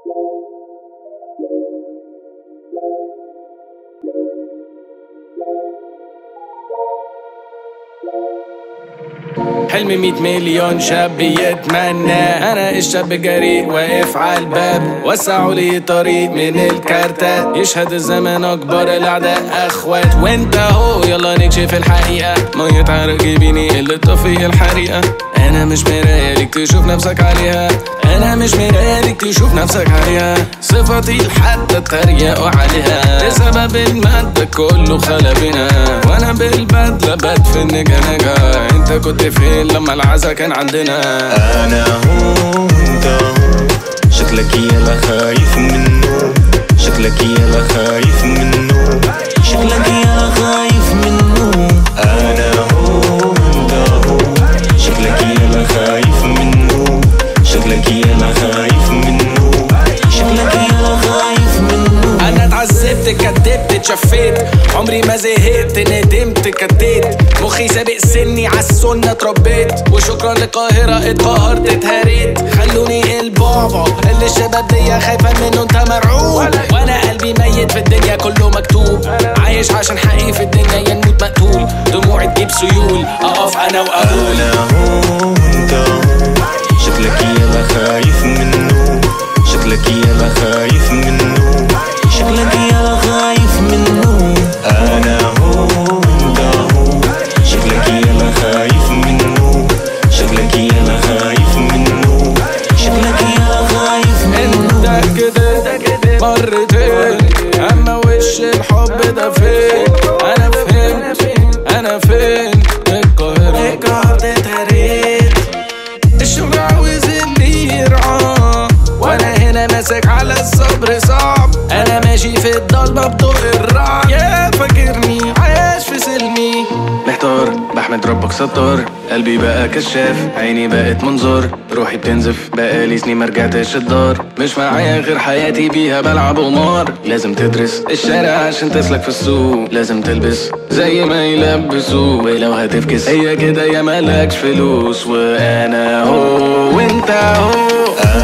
حلمي مية مليون شاب يتمنى انا الشاب الجريء واقف على الباب وسعوا لي طريق من الكارتات يشهد الزمن اكبر الاعداء اخوات وانت اهو يلا نكشف الحقيقه مية عرق جبيني اللي تطفي الحريقه انا مش مرايه ليك تشوف نفسك عليها انا مش مرايه ليك تشوف نفسك عليها صفتي لحتى تريقوا عليها بسبب المادة كله خلى بينا وانا بالبدلة بدفن نجا نجا انت كنت فين لما العزا كان عندنا انا هو انت هو شكلك يلا خايف منه شكلك يلا خايف منه شكلك يلا خايف منه انا هو انت هو شكلك يلا خايف منه شكلك يلا خايف منه شكلك يلا خايف منه انا اتعذبت كدبت اتشفيت عمري ما زهقت ندمت كديت مخي سابق سني عالسنة اتربيت وشكرا للقاهرة اتقهرت اتهريت خلوني البابا اللي الشباب دي خايفة منه انت مرعوب وانا قلبي ميت في الدنيا كله مكتوب عايش عشان حقيقي في الدنيا يا نموت مقتول دموعي تجيب سيول اقف انا واقول انا هو انت هو شكلك يلا خايف منه شكلك يلا خايف منه شكلك يلا خايف منه انا هو انت هو شكلك يلا خايف منه شكلك يلا خايف منه شكلك يلا خايف منه انت كده مرتين اما وش الحب ده فين انا فهمت انا فين القاهرة القاهرة اتهريت الشغل عاوز اللي يرعاه وانا هنا ماسك على الصبر صعب انا ماشي في الضلمة بضوء الرعد يا فاكرني عايش في سلمي محتار بحمد ربك ستار قلبي بقى كشاف عيني بقت منظار روحي بتنزف بقالي سنين ما رجعتش الدار مش معايا غير حياتي بيها بلعب قمار لازم تدرس الشارع عشان تسلك في السوق لازم تلبس زي ما يلبسوا ولو هتفكس هي كده يا مالكش فلوس وانا هو وانت هو